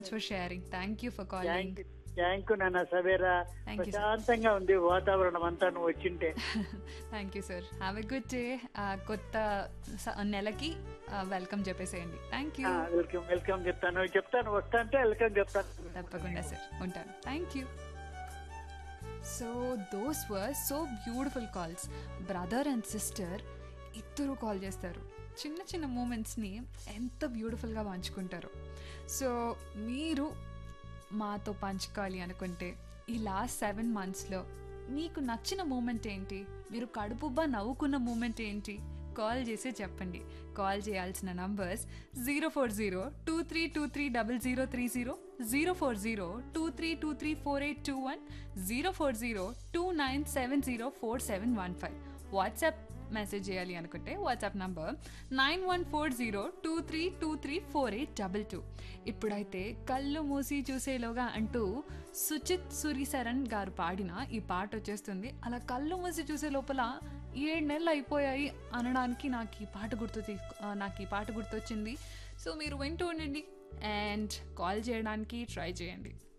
For sharing thank you for calling thank thank you నాన్న Savera Thank you, sir. ప్రశాంతంగా ఉంది వాతావరణం అంతా నువ్వు వచ్చింటే thank you sir have a good day కొత్త స- నెలకి వెల్కమ్ చెప్పేసేయండి థ్యాంక్ యూ వెల్కమ్ వెల్కమ్ చెప్తాను చెప్తాను వస్తా అంటే వెల్కమ్ చెప్తాను తప్పకుండా సార్ ఉంటాను thank you so those were so beautiful calls brother and sister ఇద్దరు కాల్ చేస్తారు చిన్న చిన్న మూమెంట్స్ని ఎంత బ్యూటిఫుల్గా పంచుకుంటారు సో మీరు మాతో పంచుకోవాలి అనుకుంటే ఈ లాస్ట్ సెవెన్ మంత్స్లో మీకు నచ్చిన మూమెంట్ ఏంటి మీరు కడుపుబ్బా నవ్వుకున్న మూమెంట్ ఏంటి కాల్ చేసి చెప్పండి కాల్ చేయాల్సిన numbers zero four zero two three two three double zero three zero zero four zero two three two three four eight two one zero four zero two nine seven zero four seven one five WhatsApp message చేయాలి అనుకుంటే WhatsApp number nine one four zero two three two three four eight double two ఇప్పుడైతే కళ్ళు మూసి చూసేలోగా అంటూ సుచిత్ సురిసరణ్ గారు పాడిన ఈ పాట వచ్చేస్తుంది అలా కళ్ళు మూసి చూసే లోపల ఏడు నెలలు అయిపోయాయి అనడానికి నాకు ఈ పాట గుర్తు తీసుకో ఆ, నాకు ఈ పాట గుర్తొచ్చింది సో మీరు వింటూ ఉండండి అండ్ కాల్ చేయడానికి ట్రై చేయండి